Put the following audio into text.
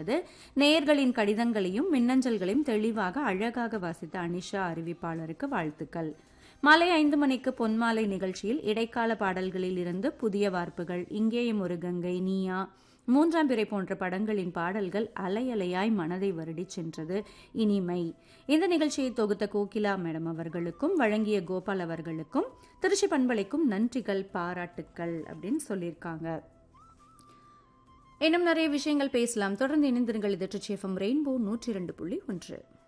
இருந்தது நேயர்களின் கடிதங்களையும் மின்னஞ்சல்களையும் தெளிவாக அழகாக வாசித்த அனிஷா அறிவிப்பாளருக்கு வாழ்த்துக்கள் மாலை ஐந்து மணிக்கு பொன்மாலை நிகழ்ச்சியில் இடைக்கால பாடல்களில் இருந்து புதிய வார்ப்புகள் இங்கேயும் ஒரு கங்கை நீயா மூன்றாம் பிறை போன்ற படங்களின் பாடல்கள் அலை அலையாய் மனதை வருடிச் சென்றது இனிமை இந்த நிகழ்ச்சியை தொகுத்த கோகிலா மேடம் அவர்களுக்கும் வழங்கிய கோபால் அவர்களுக்கும் திருச்சி பண்பலைக்கும் நன்றிகள் பாராட்டுக்கள் அப்படின்னு சொல்லியிருக்காங்க இன்னும் நிறைய விஷயங்கள் பேசலாம் தொடர்ந்து இணைந்திருங்கள் இது ட்ரிச்சி எஃப்எம் ரெயின்போ நூற்றி இரண்டு புள்ளி ஒன்று